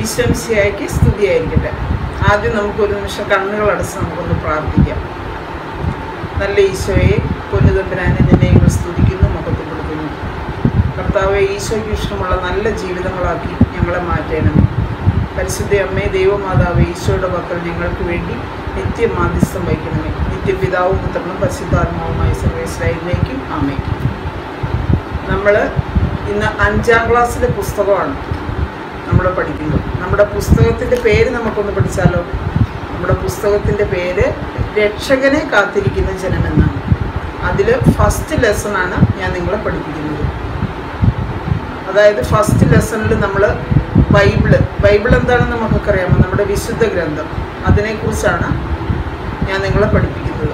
ഈശ്വംശിയായിക്ക് സ്തുതിയായിരിക്കട്ടെ ആദ്യം നമുക്ക് ഒരു നിമിഷം കണ്ണുകൾ അടച്ച് നമുക്കൊന്ന് പ്രാർത്ഥിക്കാം നല്ല ഈശോയെ പൊന്നുതമ്പരാനെ നിന്നെ ഞങ്ങൾ സ്തുതിക്കുന്നു മഹത്വപ്പെടുത്തുന്നു കർത്താവെ ഈശോയ്ക്ക് ഇഷ്ടമുള്ള നല്ല ജീവിതങ്ങളാക്കി ഞങ്ങളെ മാറ്റണമേ പരിശുദ്ധ അമ്മേ ദൈവമാതാവ് ഈശോയുടെ പക്കൽ ഞങ്ങൾക്ക് വേണ്ടി നിത്യം മാധ്യസ്ഥം വഹിക്കണമേ നിത്യപിതാവും പുത്രനും പരിശുദ്ധാത്മാവുമായ സർവേശ്വരയിലേക്കും അമ്മേ നമ്മൾ ഇന്ന് അഞ്ചാം ക്ലാസ്സിലെ പുസ്തകമാണ് നമ്മൾ പഠിക്കുന്നത് നമ്മുടെ പുസ്തകത്തിൻ്റെ പേര് നമുക്കൊന്ന് പഠിച്ചാലോ നമ്മുടെ പുസ്തകത്തിൻ്റെ പേര് രക്ഷകനെ കാത്തിരിക്കുന്ന ജനമെന്നാണ് അതിൽ ഫസ്റ്റ് ലെസണാണ് ഞാൻ നിങ്ങളെ പഠിപ്പിക്കുന്നത് അതായത് ഫസ്റ്റ് ലെസണിൽ നമ്മൾ ബൈബിള് ബൈബിൾ എന്താണെന്ന് നമുക്കൊക്കെ അറിയാമോ നമ്മുടെ വിശുദ്ധ ഗ്രന്ഥം അതിനെക്കുറിച്ചാണ് ഞാൻ നിങ്ങളെ പഠിപ്പിക്കുന്നത്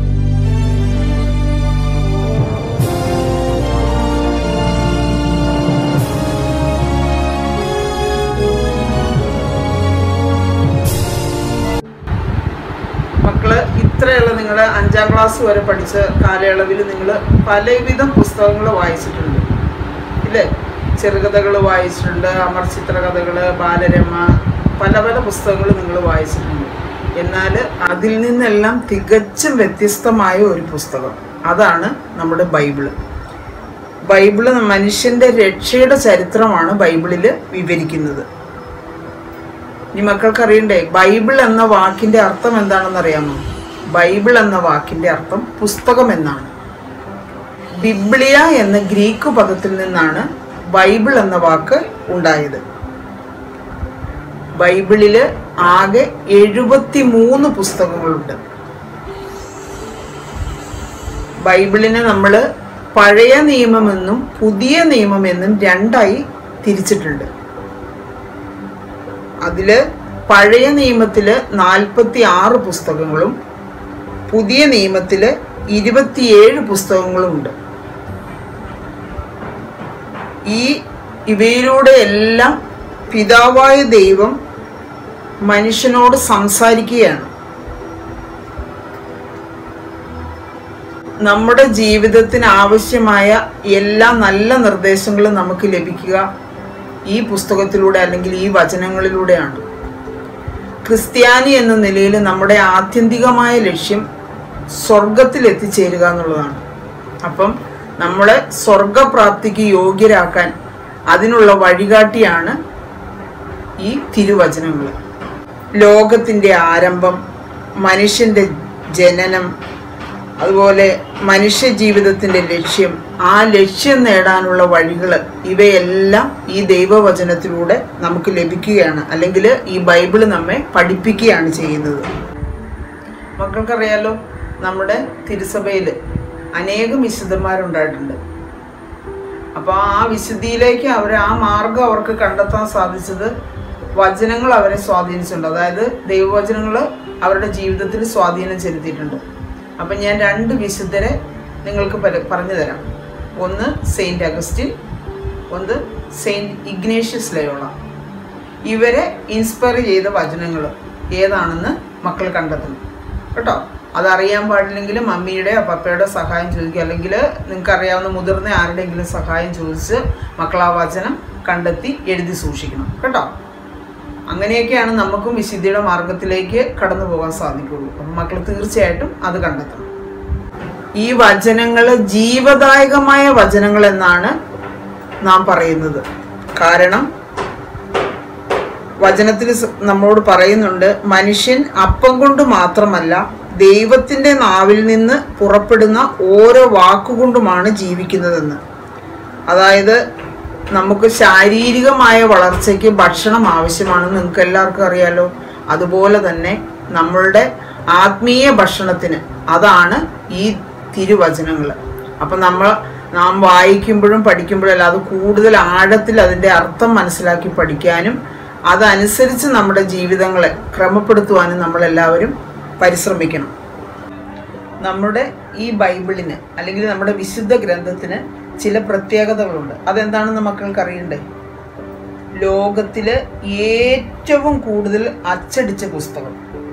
മക്കള് ഇത്രയുള്ള നിങ്ങൾ അഞ്ചാം ക്ലാസ് വരെ പഠിച്ച കാലയളവിൽ നിങ്ങൾ പലവിധം പുസ്തകങ്ങൾ വായിച്ചിട്ടുണ്ട് ഇല്ലേ ചെറുകഥകൾ വായിച്ചിട്ടുണ്ട് അമർ ചിത്രകഥകൾ ബാലരമ പല പല പുസ്തകങ്ങൾ നിങ്ങൾ വായിച്ചിട്ടുണ്ട് എന്നാൽ അതിൽ നിന്നെല്ലാം തികച്ചും വ്യത്യസ്തമായ ഒരു പുസ്തകം അതാണ് നമ്മുടെ ബൈബിള് ബൈബിള് മനുഷ്യന്റെ രക്ഷയുടെ ചരിത്രമാണ് ബൈബിളിൽ വിവരിക്കുന്നത് ഇനി മക്കൾക്ക് അറിയണ്ടേ ബൈബിൾ എന്ന വാക്കിന്റെ അർത്ഥം എന്താണെന്ന് അറിയാമോ ബൈബിൾ എന്ന വാക്കിന്റെ അർത്ഥം പുസ്തകം എന്നാണ് ബിബ്ലിയ എന്ന ഗ്രീക്ക് പദത്തിൽ നിന്നാണ് ബൈബിൾ എന്ന വാക്ക് ഉണ്ടായത് ബൈബിളില് ആകെ എഴുപത്തി മൂന്ന് പുസ്തകങ്ങളുണ്ട് ബൈബിളിനെ നമ്മൾ പഴയ നിയമമെന്നും പുതിയ നിയമമെന്നും രണ്ടായി തിരിച്ചിട്ടുണ്ട് അതില് പഴയ നിയമത്തില് നാൽപ്പത്തി ആറ് പുസ്തകങ്ങളും പുതിയ നിയമത്തില് ഇരുപത്തിയേഴ് പുസ്തകങ്ങളും ഉണ്ട് ഈ ഇവയിലൂടെ എല്ലാം പിതാവായ ദൈവം മനുഷ്യനോട് സംസാരിക്കുകയാണ് നമ്മുടെ ജീവിതത്തിന് ആവശ്യമായ എല്ലാ നല്ല നിർദ്ദേശങ്ങളും നമുക്ക് ലഭിക്കുക ഈ പുസ്തകത്തിലൂടെ അല്ലെങ്കിൽ ഈ വചനങ്ങളിലൂടെയാണ് ക്രിസ്ത്യാനി എന്ന നിലയിൽ നമ്മുടെ ആത്യന്തികമായ ലക്ഷ്യം സ്വർഗത്തിൽ എത്തിച്ചേരുക എന്നുള്ളതാണ് അപ്പം നമ്മളെ സ്വർഗപ്രാപ്തിക്ക് യോഗ്യരാക്കാൻ അതിനുള്ള വഴികാട്ടിയാണ് ഈ തിരുവചനങ്ങൾ ലോകത്തിൻ്റെ ആരംഭം മനുഷ്യൻ്റെ ജനനം അതുപോലെ മനുഷ്യ ജീവിതത്തിൻ്റെ ലക്ഷ്യം ആ ലക്ഷ്യം നേടാനുള്ള വഴികൾ ഇവയെല്ലാം ഈ ദൈവവചനത്തിലൂടെ നമുക്ക് ലഭിക്കുകയാണ് അല്ലെങ്കിൽ ഈ ബൈബിള് നമ്മെ പഠിപ്പിക്കുകയാണ് ചെയ്യുന്നത് മക്കൾക്കറിയാലോ നമ്മുടെ തിരുസഭയിൽ അനേകം വിശുദ്ധന്മാരുണ്ടായിട്ടുണ്ട് അപ്പോൾ ആ വിശുദ്ധിയിലേക്ക് അവർ ആ മാർഗം അവർക്ക് കണ്ടെത്താൻ സാധിച്ചത് വചനങ്ങൾ അവരെ സ്വാധീനിച്ചിട്ടുണ്ട് അതായത് ദൈവവചനങ്ങൾ അവരുടെ ജീവിതത്തിൽ സ്വാധീനം ചെലുത്തിയിട്ടുണ്ട് അപ്പം ഞാൻ രണ്ട് വിശുദ്ധരെ നിങ്ങൾക്ക് പര- പറഞ്ഞു തരാം ഒന്ന് സെയിൻറ്റ് അഗസ്റ്റിൻ ഒന്ന് സെയിൻറ്റ് ഇഗ്നേഷ്യസ് ലയോള ഇവരെ ഇൻസ്പയർ ചെയ്ത വചനങ്ങൾ ഏതാണെന്ന് മക്കൾ കണ്ടെത്തണം കേട്ടോ അതറിയാൻ പാടില്ലെങ്കിൽ മമ്മിയുടെ പപ്പയുടെ സഹായം ചോദിക്കുക അല്ലെങ്കിൽ നിങ്ങൾക്ക് അറിയാവുന്ന മുതിർന്ന ആരുടെയെങ്കിലും സഹായം ചോദിച്ച് മക്കൾ ആ വചനം കണ്ടെത്തി എഴുതി സൂക്ഷിക്കണം കേട്ടോ അങ്ങനെയൊക്കെയാണ് നമുക്കും വിശുദ്ധിയുടെ മാർഗത്തിലേക്ക് കടന്നു പോകാൻ സാധിക്കുള്ളൂ അപ്പം മക്കൾ തീർച്ചയായിട്ടും അത് കണ്ടെത്തണം ഈ വചനങ്ങൾ ജീവദായകമായ വചനങ്ങൾ എന്നാണ് നാം പറയുന്നത് കാരണം വചനത്തിൽ സ- നമ്മോട് പറയുന്നുണ്ട് മനുഷ്യൻ അപ്പം കൊണ്ട് മാത്രമല്ല ദൈവത്തിന്റെ നാവിൽ നിന്ന് പുറപ്പെടുന്ന ഓരോ വാക്കുകൊണ്ടുമാണ് ജീവിക്കുന്നതെന്ന് അതായത് നമുക്ക് ശാരീരികമായ വളർച്ചയ്ക്ക് ഭക്ഷണം ആവശ്യമാണെന്ന് നിങ്ങൾക്ക് എല്ലാവർക്കും അറിയാലോ അതുപോലെ തന്നെ നമ്മളുടെ ആത്മീയ ഭക്ഷണത്തിന് അതാണ് ഈ തിരുവചനങ്ങൾ അപ്പം നമ്മൾ നാം വായിക്കുമ്പോഴും പഠിക്കുമ്പോഴും അല്ല അത് കൂടുതൽ ആഴത്തിൽ അതിൻ്റെ അർത്ഥം മനസ്സിലാക്കി പഠിക്കാനും അതനുസരിച്ച് നമ്മുടെ ജീവിതങ്ങളെ ക്രമപ്പെടുത്തുവാനും നമ്മളെല്ലാവരും പരിശ്രമിക്കണം നമ്മുടെ ഈ ബൈബിളിന് അല്ലെങ്കിൽ നമ്മുടെ വിശുദ്ധ ഗ്രന്ഥത്തിന് ചില പ്രത്യേകതകളുണ്ട് അതെന്താണെന്ന് മക്കൾക്ക് അറിയണ്ടേ ലോകത്തില് ഏറ്റവും കൂടുതൽ അച്ചടിച്ച പുസ്തകം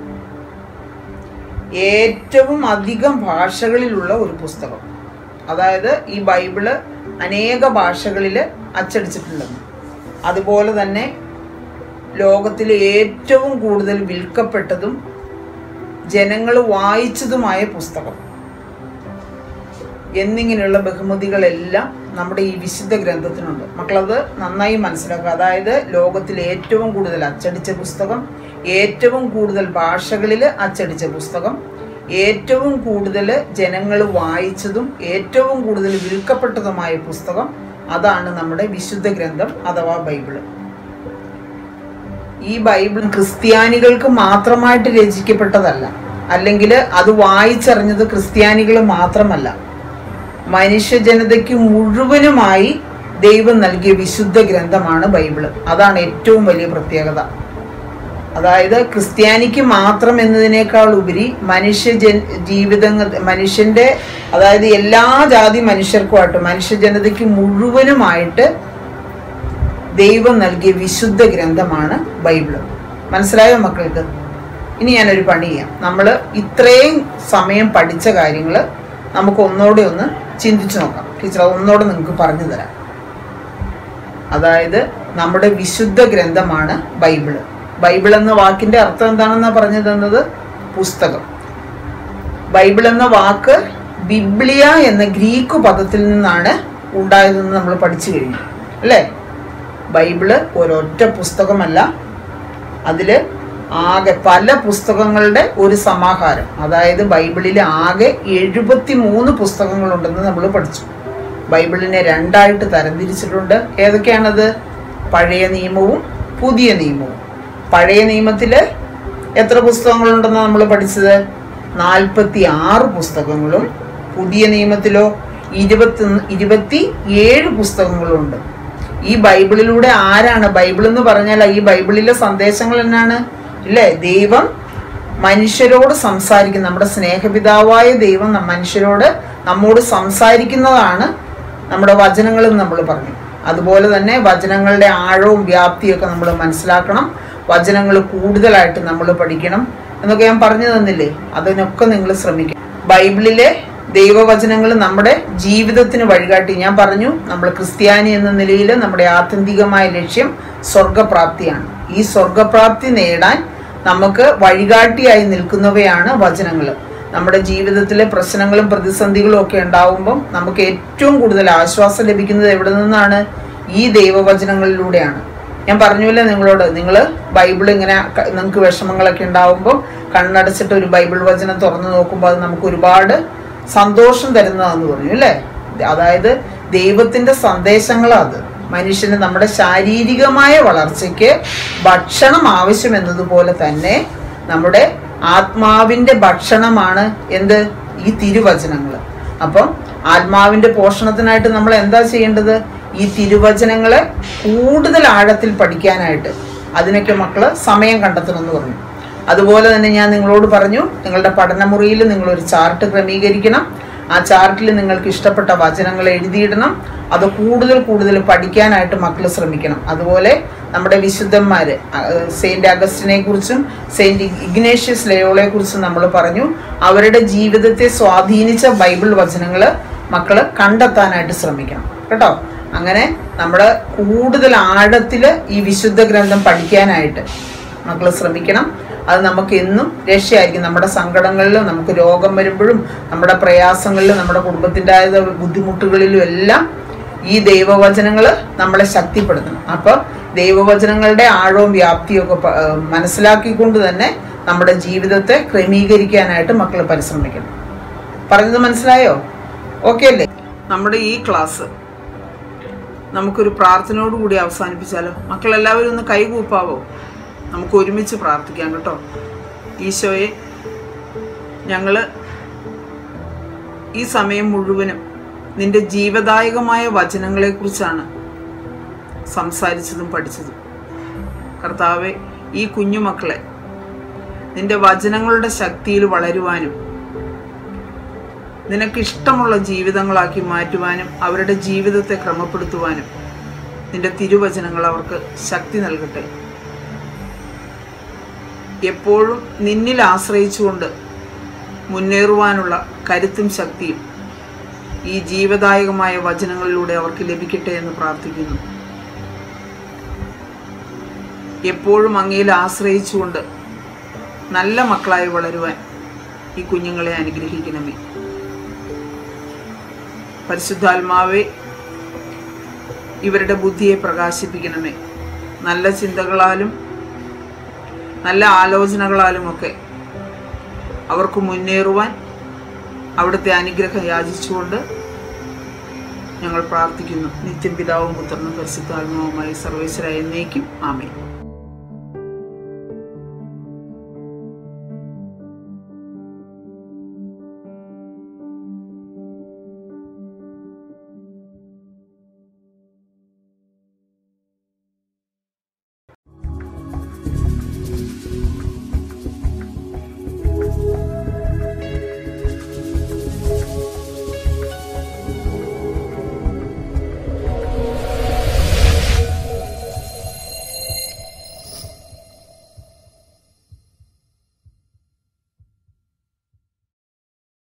ഏറ്റവും അധികം ഭാഷകളിലുള്ള ഒരു പുസ്തകം അതായത് ഈ ബൈബിള് അനേക ഭാഷകളിൽ അച്ചടിച്ചിട്ടുണ്ടെന്ന് അതുപോലെ തന്നെ ലോകത്തിലെ ഏറ്റവും കൂടുതൽ വിൽക്കപ്പെട്ടതും ജനങ്ങൾ വായിച്ചതുമായ പുസ്തകം എന്നിങ്ങനെയുള്ള ബഹുമതികളെല്ലാം നമ്മുടെ ഈ വിശുദ്ധ ഗ്രന്ഥത്തിനുണ്ട് മക്കളത് നന്നായി മനസ്സിലാക്കുക അതായത് ലോകത്തിൽ ഏറ്റവും കൂടുതൽ അച്ചടിച്ച പുസ്തകം ഏറ്റവും കൂടുതൽ ഭാഷകളിൽ അച്ചടിച്ച പുസ്തകം ഏറ്റവും കൂടുതൽ ജനങ്ങൾ വായിച്ചതും ഏറ്റവും കൂടുതൽ വിൽക്കപ്പെട്ടതുമായ പുസ്തകം അതാണ് നമ്മുടെ വിശുദ്ധ ഗ്രന്ഥം അഥവാ ബൈബിള് ഈ ബൈബിൾ ക്രിസ്ത്യാനികൾക്ക് മാത്രമായിട്ട് രചിക്കപ്പെട്ടതല്ല അല്ലെങ്കിൽ അത് വായിച്ചറിഞ്ഞത് ക്രിസ്ത്യാനികൾ മാത്രമല്ല മനുഷ്യജനതയ്ക്ക് മുഴുവനുമായി ദൈവം നൽകിയ വിശുദ്ധ ഗ്രന്ഥമാണ് ബൈബിള് അതാണ് ഏറ്റവും വലിയ പ്രത്യേകത അതായത് ക്രിസ്ത്യാനിക്ക് മാത്രം എന്നതിനേക്കാൾ ഉപരി മനുഷ്യ ജൻ ജീവിതങ്ങൾ മനുഷ്യന്റെ അതായത് എല്ലാ ജാതി മനുഷ്യർക്കുമായിട്ട് മനുഷ്യജനതയ്ക്ക് മുഴുവനുമായിട്ട് ദൈവം നൽകിയ വിശുദ്ധ ഗ്രന്ഥമാണ് ബൈബിള് മനസ്സിലായോ മക്കൾക്ക് ഇനി ഞാനൊരു പണി ചെയ്യാം നമ്മൾ ഇത്രയും സമയം പഠിച്ച കാര്യങ്ങൾ നമുക്ക് ഒന്നോടെ ഒന്ന് ചിന്തിച്ചു നോക്കാം ടീച്ചർ ഒന്നോടെ നിങ്ങൾക്ക് പറഞ്ഞു തരാം അതായത് നമ്മുടെ വിശുദ്ധ ഗ്രന്ഥമാണ് ബൈബിള് ബൈബിൾ എന്ന വാക്കിന്റെ അർത്ഥം എന്താണെന്നാ പറഞ്ഞു തന്നത് പുസ്തകം ബൈബിൾ എന്ന വാക്ക് ബിബ്ലിയ എന്ന ഗ്രീക്ക് പദത്തിൽ നിന്നാണ് ഉണ്ടായതെന്ന് നമ്മൾ പഠിച്ചു കഴിഞ്ഞു അല്ലേ ബൈബിള് ഒരൊറ്റ പുസ്തകമല്ല അതില് ആകെ പല പുസ്തകങ്ങളുടെ ഒരു സമാഹാരം അതായത് ബൈബിളിൽ ആകെ എഴുപത്തി മൂന്ന് പുസ്തകങ്ങളുണ്ടെന്ന് നമ്മൾ പഠിച്ചു ബൈബിളിനെ രണ്ടായിട്ട് തരംതിരിച്ചിട്ടുണ്ട് ഏതൊക്കെയാണത് പഴയ നിയമവും പുതിയ നിയമവും പഴയ നിയമത്തില് എത്ര പുസ്തകങ്ങളുണ്ടെന്ന് നമ്മൾ പഠിച്ചത് നാൽപ്പത്തി ആറ് പുസ്തകങ്ങളും പുതിയ നിയമത്തിലോ ഇരുപത്തി ഇരുപത്തി ഏഴ് പുസ്തകങ്ങളുണ്ട് ഈ ബൈബിളിലൂടെ ആരാണ് ബൈബിൾ എന്ന് പറഞ്ഞാൽ ഈ ബൈബിളിലെ സന്ദേശങ്ങൾ എന്നാണ് ഇല്ലേ ദൈവം മനുഷ്യരോട് സംസാരിക്കുന്ന നമ്മുടെ സ്നേഹപിതാവായ ദൈവം നം- മനുഷ്യരോട് നമ്മോട് സംസാരിക്കുന്നതാണ് നമ്മുടെ വചനങ്ങൾ നമ്മൾ പറഞ്ഞു അതുപോലെ തന്നെ വചനങ്ങളുടെ ആഴവും വ്യാപ്തിയൊക്കെ നമ്മൾ മനസ്സിലാക്കണം വചനങ്ങൾ കൂടുതലായിട്ട് നമ്മൾ പഠിക്കണം എന്നൊക്കെ ഞാൻ പറഞ്ഞു തന്നില്ലേ അതിനൊക്കെ നിങ്ങൾ ശ്രമിക്കണം ബൈബിളിലെ ദൈവവചനങ്ങൾ നമ്മുടെ ജീവിതത്തിന് വഴികാട്ടി ഞാൻ പറഞ്ഞു നമ്മൾ ക്രിസ്ത്യാനി എന്ന നിലയിൽ നമ്മുടെ ആത്യന്തികമായ ലക്ഷ്യം സ്വർഗപ്രാപ്തിയാണ് ഈ സ്വർഗപ്രാപ്തി നേടാൻ നമുക്ക് വഴികാട്ടിയായി നിൽക്കുന്നവയാണ് വചനങ്ങൾ നമ്മുടെ ജീവിതത്തിലെ പ്രശ്നങ്ങളും പ്രതിസന്ധികളും ഒക്കെ ഉണ്ടാവുമ്പം നമുക്ക് ഏറ്റവും കൂടുതൽ ആശ്വാസം ലഭിക്കുന്നത് എവിടെ നിന്നാണ് ഈ ദൈവവചനങ്ങളിലൂടെയാണ് ഞാൻ പറഞ്ഞില്ലേ നിങ്ങളോട് നിങ്ങൾ ബൈബിൾ ഇങ്ങനെ ക- നിങ്ങൾക്ക് വിഷമങ്ങളൊക്കെ ഉണ്ടാവുമ്പോൾ കണ്ണടച്ചിട്ട് ഒരു ബൈബിൾ വചനം തുറന്നു നോക്കുമ്പോൾ അത് നമുക്ക് ഒരുപാട് സന്തോഷം തരുന്നതാന്ന് പറഞ്ഞു അല്ലേ അതായത് ദൈവത്തിന്റെ സന്ദേശങ്ങളാ അത് മനുഷ്യന് നമ്മുടെ ശാരീരികമായ വളർച്ചയ്ക്ക് ഭക്ഷണം ആവശ്യം എന്നതുപോലെ തന്നെ നമ്മുടെ ആത്മാവിന്റെ ഭക്ഷണമാണ് എന്ത് ഈ തിരുവചനങ്ങൾ അപ്പം ആത്മാവിന്റെ പോഷണത്തിനായിട്ട് നമ്മൾ എന്താ ചെയ്യേണ്ടത് ഈ തിരുവചനങ്ങളെ കൂടുതൽ ആഴത്തിൽ പഠിക്കാനായിട്ട് അതിനൊക്കെ മക്കള് സമയം കണ്ടെത്തണമെന്ന് പറഞ്ഞു അതുപോലെ തന്നെ ഞാൻ നിങ്ങളോട് പറഞ്ഞു നിങ്ങളുടെ പഠനമുറിയിൽ നിങ്ങൾ ഒരു ചാർട്ട് ക്രമീകരിക്കണം ആ ചാർട്ടിൽ നിങ്ങൾക്ക് ഇഷ്ടപ്പെട്ട വചനങ്ങൾ എഴുതിയിടണം അത് കൂടുതൽ കൂടുതൽ പഠിക്കാനായിട്ട് മക്കൾ ശ്രമിക്കണം അതുപോലെ നമ്മുടെ വിശുദ്ധന്മാര് സെയിന്റ് അഗസ്റ്റിനെ കുറിച്ചും സെയിന്റ് ഇഗ്നേഷ്യസ് ലയോളെ കുറിച്ചും നമ്മൾ പറഞ്ഞു അവരുടെ ജീവിതത്തെ സ്വാധീനിച്ച ബൈബിൾ വചനങ്ങൾ മക്കള് കണ്ടെത്താനായിട്ട് ശ്രമിക്കണം കേട്ടോ അങ്ങനെ നമ്മുടെ കൂടുതൽ ആഴത്തില് ഈ വിശുദ്ധ ഗ്രന്ഥം പഠിക്കാനായിട്ട് മക്കൾ ശ്രമിക്കണം അത് നമുക്ക് എന്നും രക്ഷയായിരിക്കും നമ്മുടെ സങ്കടങ്ങളിലും നമുക്ക് രോഗം വരുമ്പോഴും നമ്മുടെ പ്രയാസങ്ങളിലും നമ്മുടെ കുടുംബത്തിൻ്റെതായ ബുദ്ധിമുട്ടുകളിലും എല്ലാം ഈ ദൈവവചനങ്ങൾ നമ്മളെ ശക്തിപ്പെടുത്തണം അപ്പോൾ ദൈവവചനങ്ങളുടെ ആഴവും വ്യാപ്തിയും ഒക്കെ പ- ഏഹ് മനസ്സിലാക്കിക്കൊണ്ട് തന്നെ നമ്മുടെ ജീവിതത്തെ ക്രമീകരിക്കാനായിട്ട് മക്കൾ പരിശ്രമിക്കണം പറഞ്ഞത് മനസ്സിലായോ ഓക്കെ അല്ലേ നമ്മുടെ ഈ ക്ലാസ് നമുക്കൊരു പ്രാർത്ഥനയോട് കൂടി അവസാനിപ്പിച്ചാലോ മക്കളെല്ലാവരും ഒന്ന് കൈകൂപ്പാവോ നമുക്ക് ഒരുമിച്ച് പ്രാർത്ഥിക്കാം കേട്ടോ ഈശോയെ ഞങ്ങൾ ഈ സമയം മുഴുവനും നിന്റെ ജീവദായകമായ വചനങ്ങളെക്കുറിച്ചാണ് സംസാരിച്ചതും പഠിച്ചതും കർത്താവെ ഈ കുഞ്ഞുമക്കളെ നിന്റെ വചനങ്ങളുടെ ശക്തിയിൽ വളരുവാനും നിനക്ക് ഇഷ്ടമുള്ള ജീവിതങ്ങളാക്കി മാറ്റുവാനും അവരുടെ ജീവിതത്തെ ക്രമപ്പെടുത്തുവാനും നിന്റെ തിരുവചനങ്ങൾ അവർക്ക് ശക്തി നൽകട്ടെ എപ്പോഴും നിന്നിൽ ആശ്രയിച്ചുകൊണ്ട് മുന്നേറുവാനുള്ള കരുത്തും ശക്തിയും ഈ ജീവദായകമായ വചനങ്ങളിലൂടെ അവർക്ക് ലഭിക്കട്ടെ എന്ന് പ്രാർത്ഥിക്കുന്നു എപ്പോഴും അങ്ങയിൽ ആശ്രയിച്ചുകൊണ്ട് നല്ല മക്കളായി വളരുവാൻ ഈ കുഞ്ഞുങ്ങളെ അനുഗ്രഹിക്കണമേ പരിശുദ്ധാത്മാവെ ഇവരുടെ ബുദ്ധിയെ പ്രകാശിപ്പിക്കണമേ നല്ല ചിന്തകളാലും നല്ല ആലോചനകളാലുമൊക്കെ അവർക്ക് മുന്നേറുവാൻ അവിടുത്തെ അനുഗ്രഹം യാചിച്ചുകൊണ്ട് ഞങ്ങൾ പ്രാർത്ഥിക്കുന്നു നിത്യം പിതാവും പുത്രനും പരിശുദ്ധാത്മാവുമായി സർവേശ്വര എന്നേക്കും ആമേ